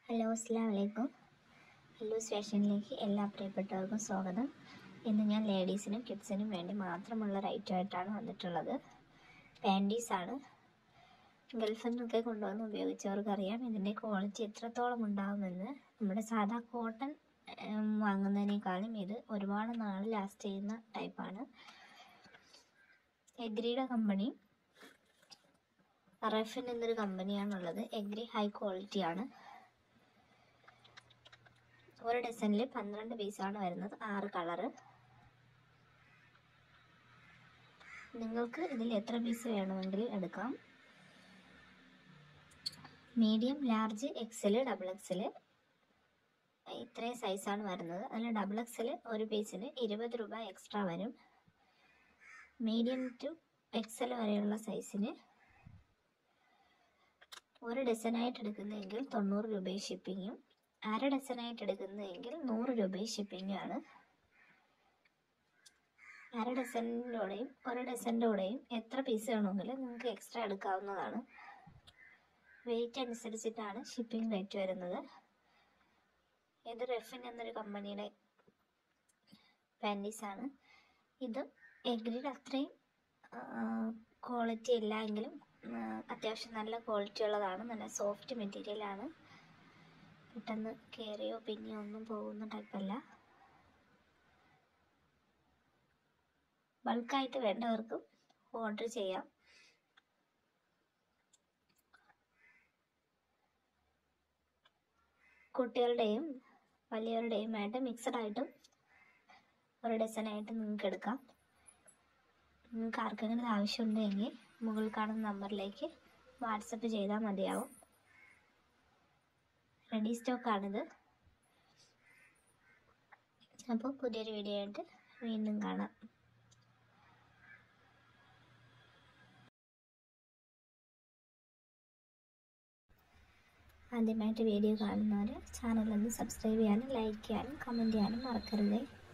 hello അസ്സാം വലൈക്കും ഹല്ലൂസ് ഫാഷനിലേക്ക് എല്ലാ പ്രിയപ്പെട്ടവർക്കും സ്വാഗതം ഇന്ന് ഞാൻ ലേഡീസിനും കിഡ്സിനും വേണ്ടി മാത്രമുള്ള ഒരു item ആയിട്ടാണ് വന്നിട്ടുള്ളത് പാൻറ്റീസ് ആണ് ഗൾഫിൽ നിന്നൊക്കെ കൊണ്ടുവന്ന് ഉപയോഗിച്ചവർക്കറിയാം ഇതിൻ്റെ ക്വാളിറ്റി എത്രത്തോളം ഉണ്ടാകുമെന്ന് നമ്മുടെ സാധാ കോട്ടൺ വാങ്ങുന്നതിനേക്കാളും ഇത് ഒരുപാട് നാൾ ലാസ്റ്റ് ചെയ്യുന്ന ടൈപ്പാണ് എഗ്രിയുടെ കമ്പനി റെഫിൻ എന്നൊരു കമ്പനിയാണുള്ളത് എഗ്രി ഹൈ ക്വാളിറ്റി ആണ് ഒരു ഡസനിൽ പന്ത്രണ്ട് പീസാണ് വരുന്നത് ആറ് കളറ് നിങ്ങൾക്ക് ഇതിൽ എത്ര പീസ് വേണമെങ്കിലും എടുക്കാം medium large XL double XL ഇത്രയും സൈസാണ് വരുന്നത് അതിൽ ഡബിൾ എക്സൽ ഒരു പീസിന് ഇരുപത് രൂപ എക്സ്ട്രാ വരും മീഡിയം ടു എക്സൽ വരെയുള്ള സൈസിന് ഒരു ഡസനായിട്ട് എടുക്കുന്നതെങ്കിൽ തൊണ്ണൂറ് രൂപയും ഷിപ്പിങ്ങും അര ഡസനായിട്ട് എടുക്കുന്നതെങ്കിൽ നൂറ് രൂപയും ഷിപ്പിങ്ങും ആണ് അര ഡസനിലൂടെയും ഒരു ഡസൻ്റെ കൂടെയും എത്ര പീസ് വേണമെങ്കിലും നിങ്ങൾക്ക് എക്സ്ട്രാ എടുക്കാവുന്നതാണ് വെയിറ്റ് അനുസരിച്ചിട്ടാണ് ഷിപ്പിംഗ് റേറ്റ് വരുന്നത് ഇത് റെഫിൻ എന്നൊരു കമ്പനിയുടെ പാൻറ്റീസാണ് ഇത് എഗ്രിയുടെ അത്രയും ക്വാളിറ്റി ഇല്ല എങ്കിലും അത്യാവശ്യം നല്ല ക്വാളിറ്റി ഉള്ളതാണ് നല്ല സോഫ്റ്റ് മെറ്റീരിയലാണ് പെട്ടെന്ന് കയറിയോ പിന്നെയോ ഒന്നും പോകുന്ന ടൈപ്പല്ല ബൾക്കായിട്ട് വേണ്ടവർക്കും ഓർഡർ ചെയ്യാം കുട്ടികളുടെയും വലിയവരുടെയും ആയിട്ട് മിക്സഡ് ആയിട്ടും ഒരു ഡസനായിട്ട് നിങ്ങൾക്ക് എടുക്കാം നിങ്ങൾക്ക് ആർക്കെങ്കിലും ഇത് ആവശ്യമുണ്ടെങ്കിൽ മുകളിൽ കാണുന്ന നമ്പറിലേക്ക് വാട്സപ്പ് ചെയ്താൽ മതിയാവും റെഡി സ്റ്റോക്കാണിത് അപ്പോൾ പുതിയൊരു വീഡിയോ ആയിട്ട് വീണ്ടും കാണാം ആദ്യമായിട്ട് വീഡിയോ കാണുന്നവർ ചാനലൊന്ന് സബ്സ്ക്രൈബ് ചെയ്യാനും ലൈക്ക് ചെയ്യാനും കമൻറ്റ് ചെയ്യാനും മറക്കരുതേ